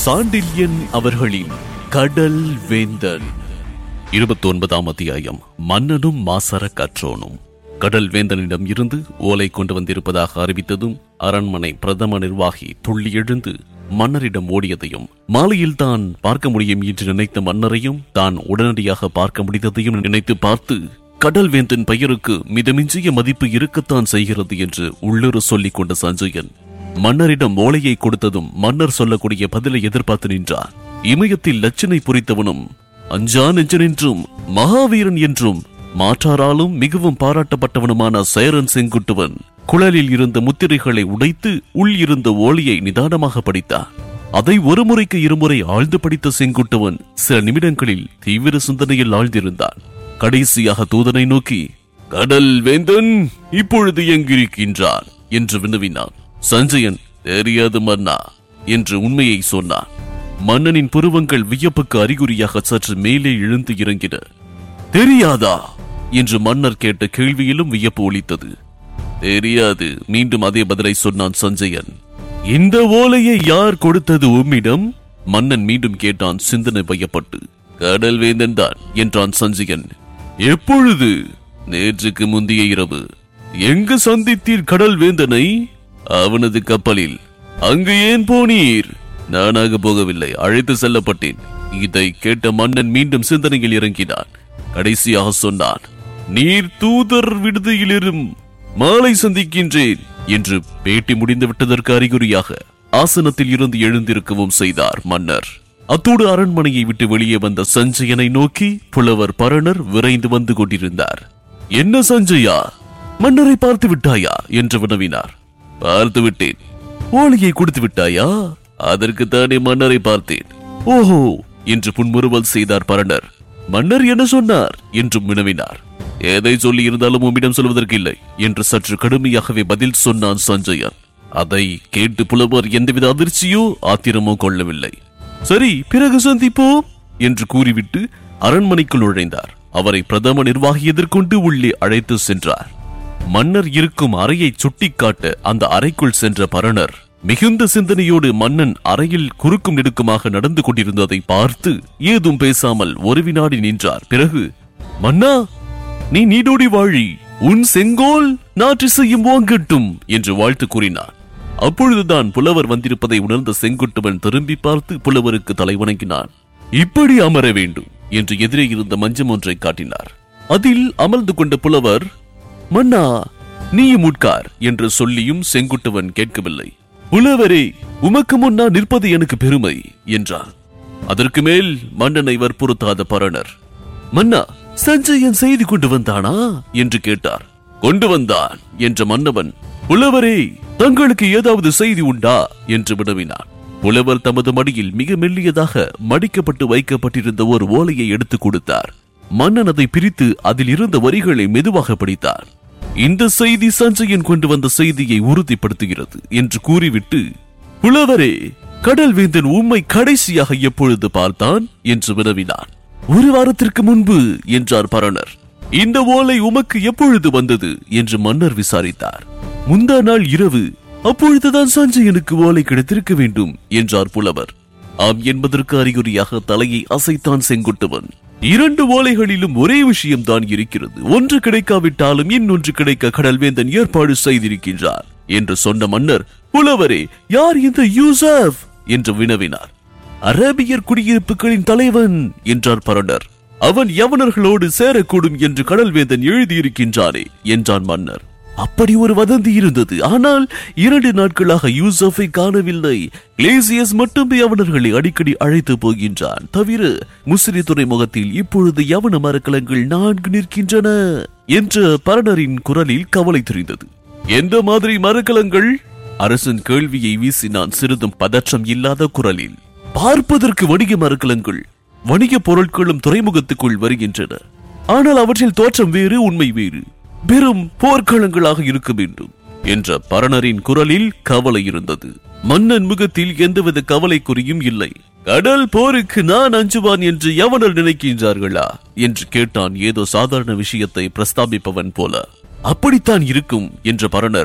சாண்டில்யன் அவர்களின் கடல் வேந்தன் இருபத்தி ஒன்பதாம் அத்தியாயம் மன்னனும் மாசர கற்றோனும் கடல் வேந்தனிடம் இருந்து ஓலை கொண்டு வந்திருப்பதாக அறிவித்ததும் அரண்மனை பிரதம நிர்வாகி துள்ளி எழுந்து மன்னரிடம் ஓடியதையும் மாலையில் தான் பார்க்க முடியும் என்று நினைத்த மன்னரையும் தான் உடனடியாக பார்க்க முடிந்ததையும் நினைத்து பார்த்து கடல் வேந்தன் பெயருக்கு மிதமிஞ்சிய மதிப்பு இருக்கத்தான் செய்கிறது என்று உள்ளுர சொல்லிக் கொண்ட சஞ்சயன் மன்னரிடம் ஓலையை கொடுத்ததும் மன்னர் சொல்லக்கூடிய பதிலை எதிர்பார்த்து நின்றார் இமயத்தில் லட்சணை புரித்தவனும் அஞ்சா நெஞ்சன் என்றும் மகாவீரன் என்றும் மாற்றாராலும் மிகவும் பாராட்டப்பட்டவனுமான சேரன் செங்குட்டுவன் குழலில் இருந்த முத்திரைகளை உடைத்து உள் இருந்த ஓலையை நிதானமாக படித்தார் அதை ஒரு முறைக்கு இருமுறை ஆழ்ந்து படித்த செங்குட்டுவன் சில நிமிடங்களில் தீவிர சிந்தனையில் ஆழ்ந்திருந்தான் கடைசியாக தூதனை நோக்கி கடல் வேந்தன் இப்பொழுது எங்கிருக்கின்றார் என்று வினவினான் சஞ்சயன் தெரியாது மன்னா என்று உண்மையை சொன்னான் மன்னனின் புருவங்கள் வியப்புக்கு அறிகுறியாக சற்று மேலே எழுந்து இறங்கின தெரியாதா என்று மன்னர் கேட்ட கேள்வியிலும் வியப்பு ஒலித்தது தெரியாது மீண்டும் அதே பதிலை சொன்னான் சஞ்சயன் இந்த ஓலையை யார் கொடுத்தது உம்மிடம் மன்னன் மீண்டும் கேட்டான் சிந்தனை பயப்பட்டு கடல் வேந்தன் தான் என்றான் சஞ்சயன் எப்பொழுது நேற்றுக்கு முந்தைய இரவு எங்கு சந்தித்தீர் கடல் வேந்தனை அவனது கப்பலில் அங்கு ஏன் போனீர் நானாக போகவில்லை அழைத்து செல்லப்பட்டேன் இதை கேட்ட மன்னன் மீண்டும் சிந்தனையில் இறங்கினான் கடைசியாக சொன்னான் நீர் தூதர் விடுதியிலிரும் மாலை சந்திக்கின்றேன் என்று பேட்டி முடிந்து விட்டதற்கு அறிகுறியாக ஆசனத்தில் இருந்து எழுந்திருக்கவும் செய்தார் மன்னர் அத்தோடு அரண்மனையை விட்டு வெளியே வந்த சஞ்சயனை நோக்கி புலவர் பரணர் விரைந்து வந்து கொண்டிருந்தார் என்ன சஞ்சயா மன்னரை பார்த்து விட்டாயா என்று வினவினார் பார்த்து விட்டேன் ஓலையை கொடுத்து விட்டாயா அதற்கு தானே மன்னரை பார்த்தேன் ஓஹோ என்று புன்முறுவல் செய்தார் பரணர் மன்னர் என்ன சொன்னார் என்றும் வினவினார் எதை சொல்லி இருந்தாலும் உம்மிடம் சொல்வதற்கு இல்லை என்று சற்று கடுமையாகவே பதில் சொன்னான் சஞ்சயன் அதை கேட்டு புலவர் எந்தவித அதிர்ச்சியோ ஆத்திரமோ கொள்ளவில்லை சரி பிறகு சந்திப்போம் என்று கூறிவிட்டு அரண்மனைக்குள் நுழைந்தார் அவரை பிரதம நிர்வாகி எதிர்கொண்டு உள்ளே அழைத்து சென்றார் மன்னர் இருக்கும் அறையை சுட்டிக்காட்ட அந்த அறைக்குள் சென்ற பரணர் மிகுந்த சிந்தனையோடு மன்னன் அறையில் குறுக்கும் நெடுக்குமாக நடந்து கொண்டிருந்ததை பார்த்து ஏதும் பேசாமல் ஒரு வினாடி நின்றார் பிறகு மன்னா நீ நீடோடி வாழி உன் செங்கோல் நாற்று செய்யும் ஓங்கட்டும் என்று வாழ்த்து கூறினார் அப்பொழுதுதான் புலவர் வந்திருப்பதை உணர்ந்த செங்குட்டுவன் திரும்பி பார்த்து புலவருக்கு தலை வணங்கினான் இப்படி அமர வேண்டும் என்று எதிரே இருந்த மஞ்சம் ஒன்றை காட்டினார் அதில் அமர்ந்து கொண்ட புலவர் மன்னா நீயும் உட்கார் என்று சொல்லியும் செங்குட்டுவன் கேட்கவில்லை புலவரே உமக்கு முன்னா நிற்பது எனக்கு பெருமை என்றார் அதற்கு மேல் மன்னனை வற்புறுத்தாத பரணர் மன்னா சஞ்சயன் செய்தி கொண்டு வந்தானா என்று கேட்டார் கொண்டு வந்தான் என்ற மன்னவன் புலவரே தங்களுக்கு ஏதாவது செய்தி உண்டா என்று வினவினான் புலவர் தமது மடியில் மிக மெல்லியதாக மடிக்கப்பட்டு வைக்கப்பட்டிருந்த ஒரு ஓலையை எடுத்துக் கொடுத்தார் மன்னன் அதை பிரித்து அதில் இருந்த வரிகளை மெதுவாக படித்தார் இந்த செய்தி சஞ்சயன் கொண்டு வந்த செய்தியை உறுதிப்படுத்துகிறது என்று கூறிவிட்டு புலவரே கடல் வேந்தன் உண்மை கடைசியாக எப்பொழுது பார்த்தான் என்று வினவினான் ஒரு வாரத்திற்கு முன்பு என்றார் பரணர் இந்த ஓலை உமக்கு எப்பொழுது வந்தது என்று மன்னர் விசாரித்தார் முந்தா நாள் இரவு அப்பொழுதுதான் சஞ்சயனுக்கு ஓலை கிடைத்திருக்க வேண்டும் என்றார் புலவர் ஆம் என்பதற்கு அறிகுறியாக தலையை அசைத்தான் செங்குட்டுவன் இரண்டு ஓலைகளிலும் ஒரே விஷயம்தான் இருக்கிறது ஒன்று கிடைக்காவிட்டாலும் இன்னொன்று கிடைக்க கடல்வேந்தன் ஏற்பாடு செய்திருக்கின்றார் என்று சொன்ன மன்னர் புலவரே யார் இந்த யூசப் என்று வினவினார் அரேபியர் குடியிருப்புகளின் தலைவன் என்றார் பரணர் அவன் யவனர்களோடு சேரக்கூடும் என்று கடல்வேந்தன் எழுதியிருக்கின்றானே என்றான் மன்னர் அப்படி ஒரு வதந்தி இருந்தது ஆனால் இரண்டு நாட்களாக யூசஃபை காணவில்லை கிளேசியஸ் மட்டுமே யவனர்களை அடிக்கடி அழைத்து போகின்றான் தவிர முசிறி துறைமுகத்தில் இப்பொழுது யவன மரக்கலங்கள் நான்கு நிற்கின்றன என்ற பரணரின் குரலில் கவலை தெரிந்தது எந்த மாதிரி மரக்கலங்கள் அரசன் கேள்வியை வீசினான் சிறிதும் பதற்றம் இல்லாத குரலில் பார்ப்பதற்கு வணிக மரக்கலங்கள் வணிக பொருட்களும் துறைமுகத்துக்குள் வருகின்றன ஆனால் அவற்றில் தோற்றம் வேறு உண்மை வேறு பெரும் போர்க்களங்களாக இருக்க வேண்டும் என்ற பரணரின் குரலில் கவலை இருந்தது மன்னன் முகத்தில் எந்தவித கவலை குறியும் இல்லை கடல் போருக்கு நான் அஞ்சுவான் என்று எவனர் நினைக்கின்றார்களா என்று கேட்டான் ஏதோ சாதாரண விஷயத்தை பிரஸ்தாபிப்பவன் போல அப்படித்தான் இருக்கும் என்ற பரணர்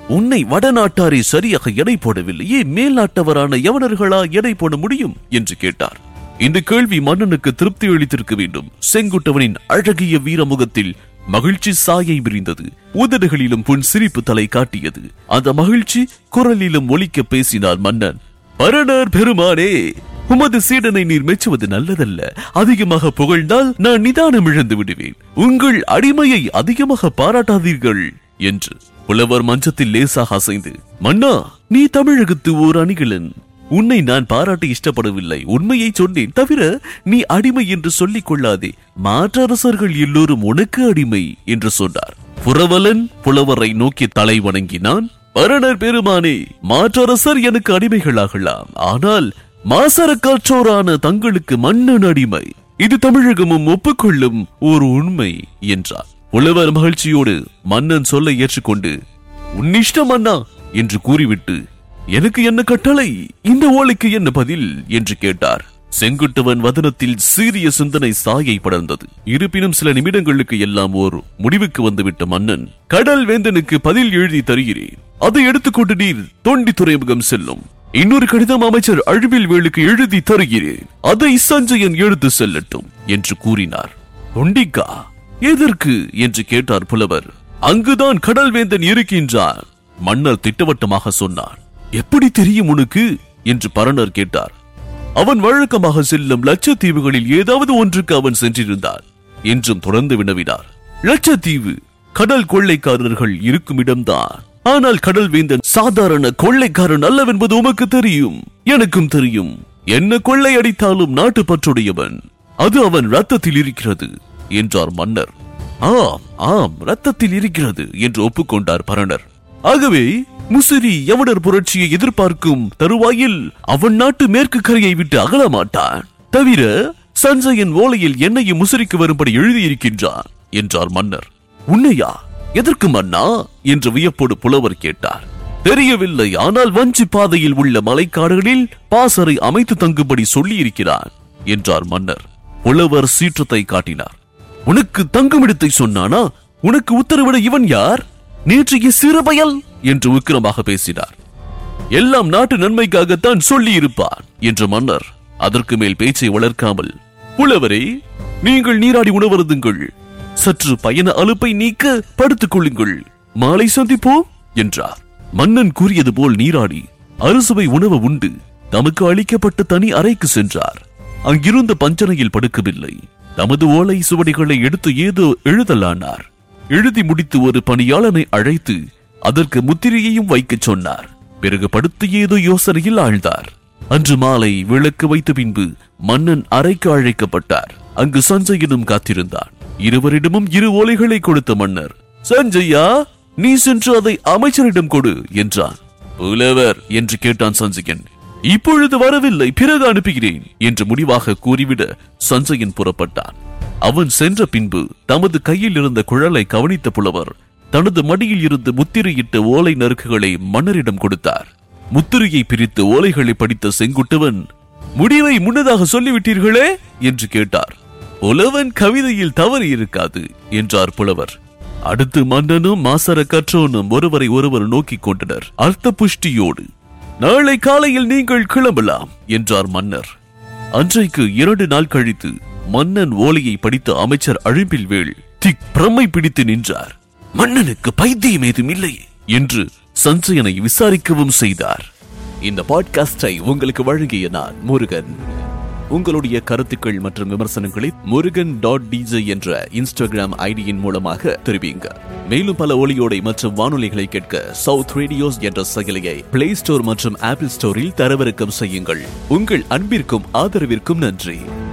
உன்னை வடநாட்டாரே சரியாக எடை போடவில்லையே மேல் நாட்டவரான யவனர்களா எடை போட முடியும் என்று கேட்டார் இந்த கேள்வி மன்னனுக்கு திருப்தி அளித்திருக்க வேண்டும் செங்குட்டவனின் அழகிய வீரமுகத்தில் மகிழ்ச்சி சாயை விரிந்தது உதடுகளிலும் புன் சிரிப்பு தலை காட்டியது அந்த மகிழ்ச்சி குரலிலும் ஒலிக்க பேசினார் மன்னன் பரணர் பெருமானே உமது சீடனை நீர் மெச்சுவது நல்லதல்ல அதிகமாக புகழ்ந்தால் நான் நிதானம் இழந்து விடுவேன் உங்கள் அடிமையை அதிகமாக பாராட்டாதீர்கள் என்று புலவர் மஞ்சத்தில் லேசாக அசைந்து மன்னா நீ தமிழகத்து ஓர் அணிகளன் உன்னை நான் பாராட்ட இஷ்டப்படவில்லை உண்மையை சொன்னேன் தவிர நீ அடிமை என்று சொல்லிக் கொள்ளாதே மாற்றரசர்கள் எல்லோரும் உனக்கு அடிமை என்று சொன்னார் புரவலன் புலவரை நோக்கி தலை வணங்கினான் பரணர் பெருமானே மாற்றரசர் எனக்கு அடிமைகளாகலாம் ஆனால் மாசரக்காற்றோரான தங்களுக்கு மன்னன் அடிமை இது தமிழகமும் ஒப்புக்கொள்ளும் ஒரு உண்மை என்றார் புலவர் மகிழ்ச்சியோடு மன்னன் சொல்ல ஏற்றுக்கொண்டு உன்னிஷ்டம் அண்ணா என்று கூறிவிட்டு எனக்கு என்ன கட்டளை இந்த ஓலைக்கு என்ன பதில் என்று கேட்டார் செங்குட்டுவன் வதனத்தில் சீரிய சிந்தனை சாயை படர்ந்தது இருப்பினும் சில நிமிடங்களுக்கு எல்லாம் ஓர் முடிவுக்கு வந்துவிட்ட மன்னன் கடல் வேந்தனுக்கு பதில் எழுதி தருகிறேன் அதை எடுத்துக்கொண்டு நீர் தொண்டி துறைமுகம் செல்லும் இன்னொரு கடிதம் அமைச்சர் அழிவில் வேலுக்கு எழுதி தருகிறேன் அதை சஞ்சயன் எடுத்து செல்லட்டும் என்று கூறினார் தொண்டிக்கா எதற்கு என்று கேட்டார் புலவர் அங்குதான் கடல் வேந்தன் இருக்கின்றார் மன்னர் திட்டவட்டமாக சொன்னார் எப்படி தெரியும் உனக்கு என்று பரணர் கேட்டார் அவன் வழக்கமாக செல்லும் லட்சத்தீவுகளில் ஏதாவது ஒன்றுக்கு அவன் சென்றிருந்தான் என்றும் தொடர்ந்து வினவினார் லட்சத்தீவு கடல் கொள்ளைக்காரர்கள் இருக்கும் இடம்தான் ஆனால் கடல் வேந்தன் சாதாரண கொள்ளைக்காரன் அல்லவென்பது உமக்கு தெரியும் எனக்கும் தெரியும் என்ன கொள்ளை அடித்தாலும் நாட்டு பற்றுடையவன் அது அவன் ரத்தத்தில் இருக்கிறது என்றார் மன்னர் ஆம் ஆம் ரத்தத்தில் இருக்கிறது என்று ஒப்புக்கொண்டார் பரணர் ஆகவே முசிறி யவனர் புரட்சியை எதிர்பார்க்கும் தருவாயில் அவன் நாட்டு மேற்கு கரையை விட்டு அகல மாட்டான் தவிர சஞ்சயன் ஓலையில் என்னையும் முசிறிக்கு வரும்படி எழுதியிருக்கின்றான் என்றார் மன்னர் உன்னையா எதற்கு மன்னா என்று வியப்போடு புலவர் கேட்டார் தெரியவில்லை ஆனால் வஞ்சி பாதையில் உள்ள மலைக்காடுகளில் பாசறை அமைத்து தங்கும்படி சொல்லியிருக்கிறான் என்றார் மன்னர் புலவர் சீற்றத்தை காட்டினார் உனக்கு தங்குமிடத்தை சொன்னானா உனக்கு உத்தரவிட இவன் யார் நேற்றைய சிறுபயல் என்று உக்கிரமாக பேசினார் எல்லாம் நாட்டு நன்மைக்காகத்தான் சொல்லி இருப்பான் என்று மன்னர் அதற்கு மேல் பேச்சை வளர்க்காமல் புலவரே நீங்கள் நீராடி உணவருந்துங்கள் சற்று பயண அலுப்பை நீக்க படுத்துக் கொள்ளுங்கள் மாலை சந்திப்போம் என்றார் மன்னன் கூறியது போல் நீராடி அறுசுவை உணவு உண்டு தமக்கு அளிக்கப்பட்ட தனி அறைக்கு சென்றார் அங்கிருந்த பஞ்சனையில் படுக்கவில்லை தமது ஓலை சுவடிகளை எடுத்து ஏதோ எழுதலானார் எழுதி முடித்து ஒரு பணியாளனை அழைத்து அதற்கு முத்திரையையும் வைக்கச் சொன்னார் பிறகு படுத்து ஏதோ யோசனையில் ஆழ்ந்தார் அன்று மாலை விளக்கு வைத்த பின்பு மன்னன் அறைக்கு அழைக்கப்பட்டார் அங்கு சஞ்சயனும் காத்திருந்தான் இருவரிடமும் இரு ஓலைகளை கொடுத்த மன்னர் சஞ்சயா நீ சென்று அதை அமைச்சரிடம் கொடு என்றான் புலவர் என்று கேட்டான் சஞ்சயன் இப்பொழுது வரவில்லை பிறகு அனுப்புகிறேன் என்று முடிவாக கூறிவிட சஞ்சயன் புறப்பட்டான் அவன் சென்ற பின்பு தமது கையில் இருந்த குழலை கவனித்த புலவர் தனது மடியில் இருந்து முத்திரையிட்ட ஓலை நறுக்குகளை மன்னரிடம் கொடுத்தார் முத்திரையை பிரித்து ஓலைகளை படித்த செங்குட்டுவன் முடிவை முன்னதாக சொல்லிவிட்டீர்களே என்று கேட்டார் புலவன் கவிதையில் தவறு இருக்காது என்றார் புலவர் அடுத்து மன்னனும் மாசர கற்றோனும் ஒருவரை ஒருவர் நோக்கிக் கொண்டனர் அர்த்த புஷ்டியோடு நாளை காலையில் நீங்கள் கிளம்பலாம் என்றார் மன்னர் அன்றைக்கு இரண்டு நாள் கழித்து மன்னன் ஓலையை படித்த அமைச்சர் அழிம்பில் வேள் திக் பிரமை பிடித்து நின்றார் மன்னனுக்கு பைத்தியம் ஏதும் இல்லை என்று சஞ்சயனை விசாரிக்கவும் செய்தார் இந்த பாட்காஸ்டை உங்களுக்கு வழங்கிய நான் முருகன் உங்களுடைய கருத்துக்கள் மற்றும் விமர்சனங்களை முருகன் டாட் டிஜே என்ற இன்ஸ்டாகிராம் ஐடியின் மூலமாக தெரிவிங்க மேலும் பல ஒளியோடை மற்றும் வானொலிகளை கேட்க சவுத் ரேடியோஸ் என்ற செயலியை பிளே ஸ்டோர் மற்றும் ஆப்பிள் ஸ்டோரில் தரவிறக்கம் செய்யுங்கள் உங்கள் அன்பிற்கும் ஆதரவிற்கும் நன்றி